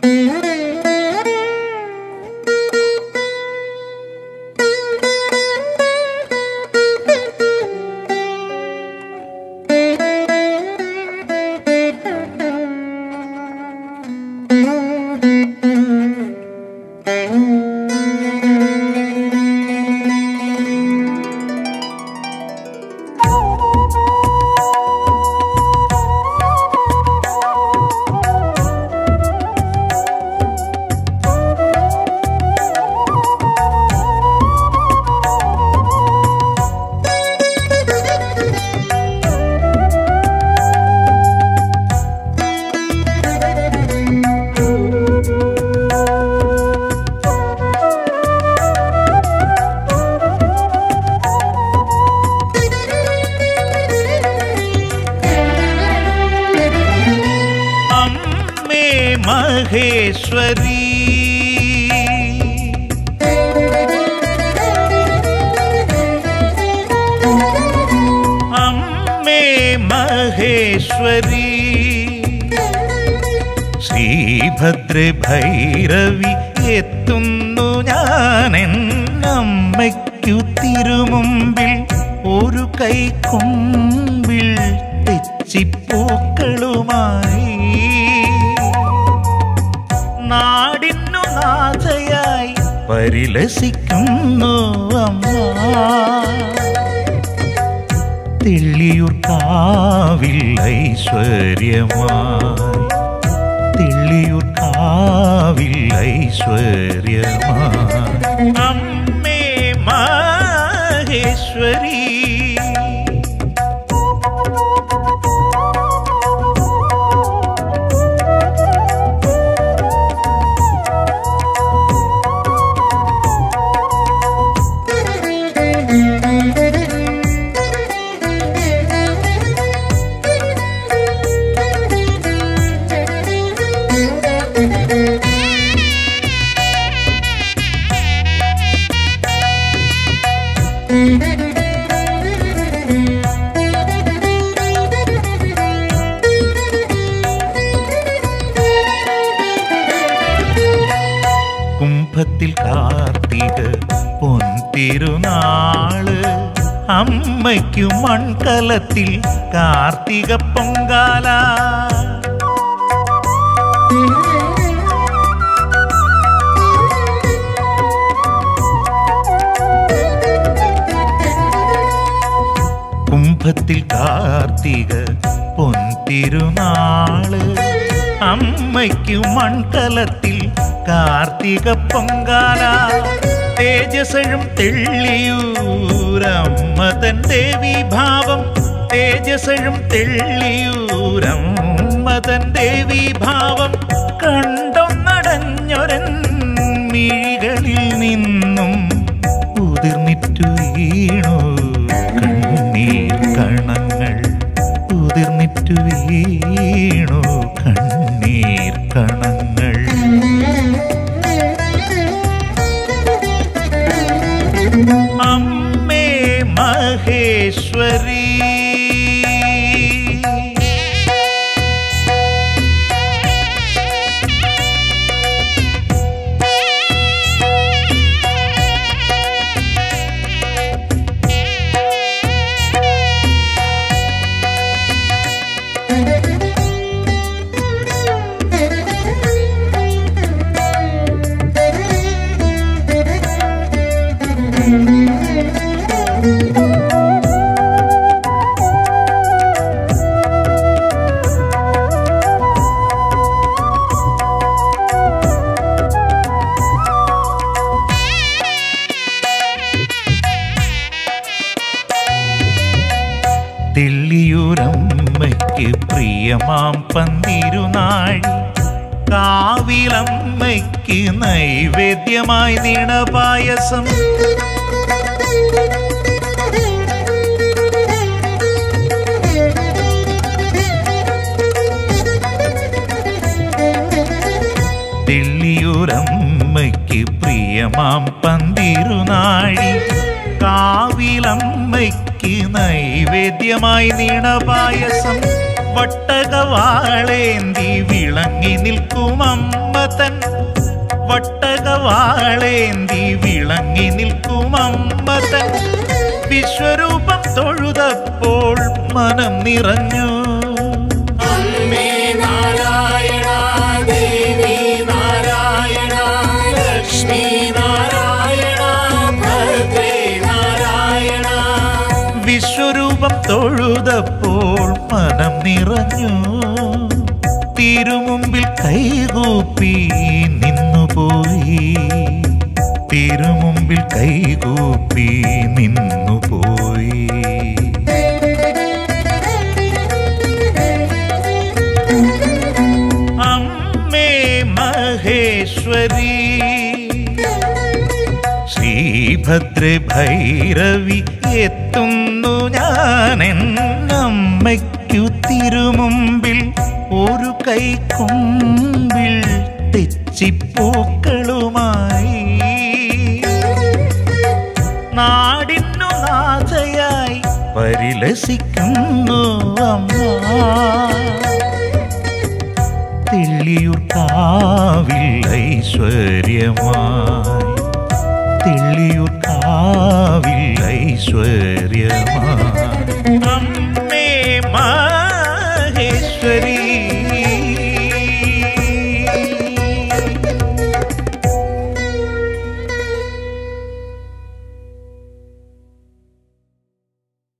അമ്മേ മഹേശ്വരി അമ്മേ മഹേശ്വരി ശ്രീഭദ്ര ഭൈരവി എത്തുന്നു ഞാൻ എന്നമ്മയ്ക്കു തിരുമുമ്പിൽ ഒരു കൈക്കുമ്പിൽ തെച്ചിപ്പൂക്കളുമായി നാടിനു നാഥയായി പരിലസിക്കുന്നു അമ്മ തെള്ളിയൂർ കാവിൽ ഐശ്വര്യമായി തെള്ളിയൂർ കാവിൽ ഐശ്വര്യമായി അമ്മേ മഹേശ്വരി കുംഭത്തിൽ കാർത്തിക പൊൻതിരുനാള് അമ്മയ്ക്കു മൺകലത്തിൽ കാർത്തിക പൊങ്കാല കുംഭത്തിൽ കാർത്തിക പൊൻതിരുനാള് അമ്മയ്ക്കു മൺകലത്തിൽ കാർത്തിക പൊങ്കാല തേജസഴും തെള്ളിയൂരമ്മ തൻ ദേവി ഭാവം തേജസഴും തെള്ളിയൂരമ്മ തൻ ദേവി ഭാവം കണ്ടൊന്നടഞ്ഞൊരൻ മിഴികളിൽ നിന്നും ഉതിർന്നിട്ടു വീണു കണ്ണീർ കണങ്ങൾ ഉതിർന്നിട്ടു വീണു കണ്ണീർ കണങ്ങൾ അമ്മേ മഹേശ്വരി തെള്ളിയൂരമ്മയ്ക്ക് പ്രിയമാം പന്തിരുനാഴി കാവിലമ്മയ്ക്ക് നൈവേദ്യമായി നീണപായസം തെള്ളിയൂരമ്മയ്ക്ക് പ്രിയമാം പന്തിരുനാഴി കാവിലമ്മയ്ക്ക് നൈവേദ്യമായി നീണപായസം വട്ടകവാളേന്തി വിളങ്ങി നിൽക്കും അമ്മ തൻ വട്ടകവാളേന്തി വിളങ്ങി നിൽക്കും അമ്മ തൻ വിശ്വരൂപം തൊഴുതപ്പോൾ മനം നിറഞ്ഞു അമ്മേ നാരായണ ദേവി നാരായണ ലക്ഷ്മി നാരായണ ഭദ്രേ നാരായണ വിശ്വരൂപം തൊഴുതപ്പോൾ മനം നിറഞ്ഞു തിരുമുമ്പിൽ കൈകൂപ്പി നിന്നുപോയി തിരുമുമ്പിൽ കൈകൂപ്പി നിന്നുപോയി അമ്മേ മഹേശ്വരി ശ്രീഭദ്ര ഭൈരവി എത്തുന്നു ഞാൻ എന്നമ്മയ്ക്കു തിരുമുമ്പിൽ ഒരു കൈക്കുമ്പിൽ തെച്ചിപ്പൂക്കളുമായി നാടിനു നാഥയായി പരിലസിക്കുന്നു അമ്മ തെള്ളിയൂർ കാവിൽ ഐശ്വര്യമായി തെള്ളിയൂർ കാവിൽ ഐശ്വര്യമായി